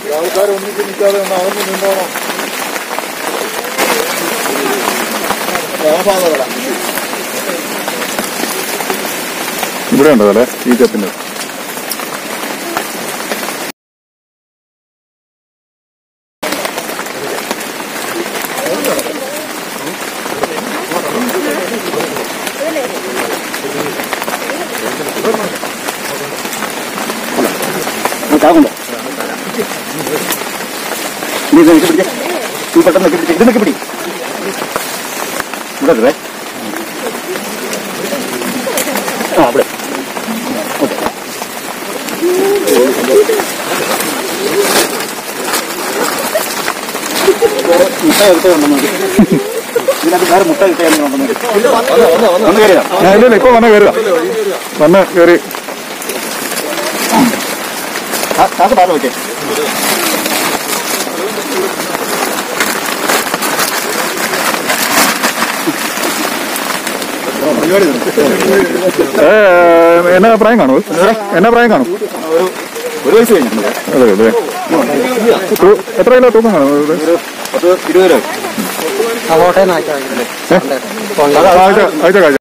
ആൾക്കാർ ഒന്നിച്ച് നിൽക്കാതെ ഒന്ന് അകന്ന് നിന്നോണം ഇവിടെ ഉണ്ടോ അല്ലേ ഈ ചെപ്പിന്റെ ചാവുണ്ടോ നീ ഇത് നിനക്ക് പിടിച്ചേ നീ പെട്ടെന്ന് നിനക്ക് പിടിച്ചേ ഇത് നിനക്ക് പിടി ഇവിടെ ഇടുവേ. ആ അവിടെ ഓക്കെ മുട്ട എടുത്ത് കൊണ്ടുവന്നു ഇതിനകത്ത് വേറെ മുട്ട കിട്ടിയാൽ കൊണ്ടുവന്നു ഒന്ന് കയറിയതാ ഞാൻ ഇല്ല ഇല്ല, ഇപ്പൊ വന്ന കയറുക വന്ന് കയറി കാക്ക താഴെ വെച്ചേ ഏ, എന്നാ പ്രായം കാണും എന്നാ പ്രായം കാണും ഒരു വയസ്സ് കഴിഞ്ഞിട്ടുണ്ട് അതെ അതെ തൂ- എത്ര കിലോ തൂക്കം കാണും ഇത്? ഒരു പത്ത് ഇരുപത് രൂപ ഏ? ആഴ്ച ആഴ്ച കാഴ്ച